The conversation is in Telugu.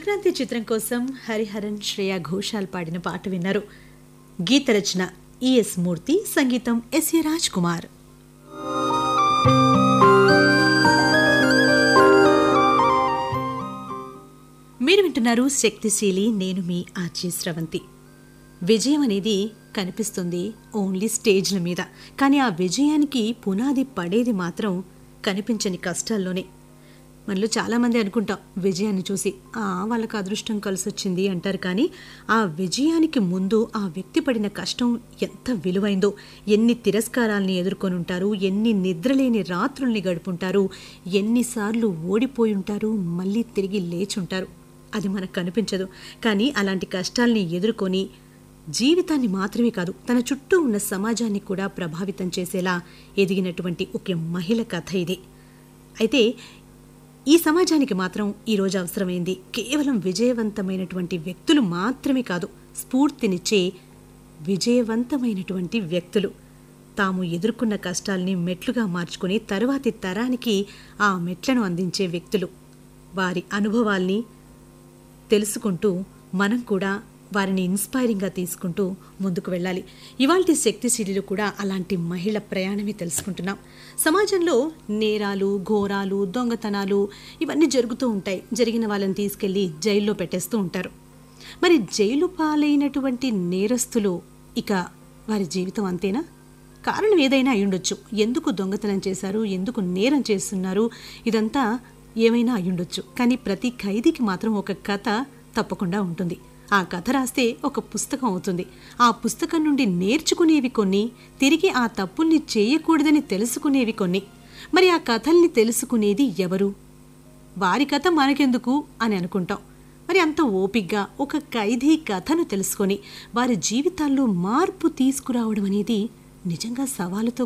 సంక్రాంతి చిత్రం కోసం హరిహరన్ శ్రేయా ఘోషాల్ పాడిన పాట విన్నారు గీత రచన ఈఎస్ మూర్తి సంగీతం ఎస్ఏ రాజ్ కుమార్ మీరు వింటున్నారు శక్తిశీలి నేను మీ ఆర్జీ స్రవంతి విజయం అనేది కనిపిస్తుంది ఓన్లీ స్టేజ్ల మీద కానీ ఆ విజయానికి పునాది పడేది మాత్రం కనిపించని కష్టాల్లోనే మనలో చాలామంది అనుకుంటాం విజయాన్ని చూసి "ఆ, వాళ్ళకు అదృష్టం కలిసి వచ్చింది అంటారు కానీ ఆ విజయానికి ముందు ఆ వ్యక్తి పడిన కష్టం ఎంత విలువైందో ఎన్ని తిరస్కారాల్ని ఎదుర్కొని ఉంటారు ఎన్ని నిద్రలేని రాత్రుల్ని గడుపుంటారు ఎన్నిసార్లు ఓడిపోయి ఉంటారు మళ్ళీ తిరిగి లేచుంటారు అది మనకు కనిపించదు కానీ అలాంటి కష్టాల్ని ఎదుర్కొని జీవితాన్ని మాత్రమే కాదు తన చుట్టూ ఉన్న సమాజాన్ని కూడా ప్రభావితం చేసేలా ఎదిగినటువంటి ఒక మహిళ కథ ఇది అయితే ఈ సమాజానికి మాత్రం ఈరోజు అవసరమైంది కేవలం విజయవంతమైనటువంటి వ్యక్తులు మాత్రమే కాదు స్ఫూర్తినిచ్చే విజయవంతమైనటువంటి వ్యక్తులు తాము ఎదుర్కొన్న కష్టాల్ని మెట్లుగా మార్చుకుని తరువాతి తరానికి ఆ మెట్లను అందించే వ్యక్తులు వారి అనుభవాల్ని తెలుసుకుంటూ మనం కూడా వారిని ఇన్స్పైరింగ్గా తీసుకుంటూ ముందుకు వెళ్ళాలి ఇవాల్టి శక్తిశీలిలో కూడా అలాంటి మహిళ ప్రయాణమే తెలుసుకుంటున్నాం సమాజంలో నేరాలు ఘోరాలు దొంగతనాలు ఇవన్నీ జరుగుతూ ఉంటాయి జరిగిన వాళ్ళని తీసుకెళ్లి జైల్లో పెట్టేస్తూ ఉంటారు మరి జైలు పాలైనటువంటి నేరస్తులు ఇక వారి జీవితం అంతేనా కారణం ఏదైనా అయ్యుండొచ్చు ఎందుకు దొంగతనం చేశారు ఎందుకు నేరం చేస్తున్నారు ఇదంతా ఏమైనా అయ్యుండొచ్చు కానీ ప్రతి ఖైదీకి మాత్రం ఒక కథ తప్పకుండా ఉంటుంది ఆ కథ రాస్తే ఒక పుస్తకం అవుతుంది ఆ పుస్తకం నుండి నేర్చుకునేవి కొన్ని తిరిగి ఆ తప్పుల్ని చేయకూడదని తెలుసుకునేవి కొన్ని మరి ఆ కథల్ని తెలుసుకునేది ఎవరు వారి కథ మనకెందుకు అని అనుకుంటాం మరి అంత ఓపిగ్గా ఒక ఖైదీ కథను తెలుసుకొని వారి జీవితాల్లో మార్పు తీసుకురావడం అనేది నిజంగా సవాలుతో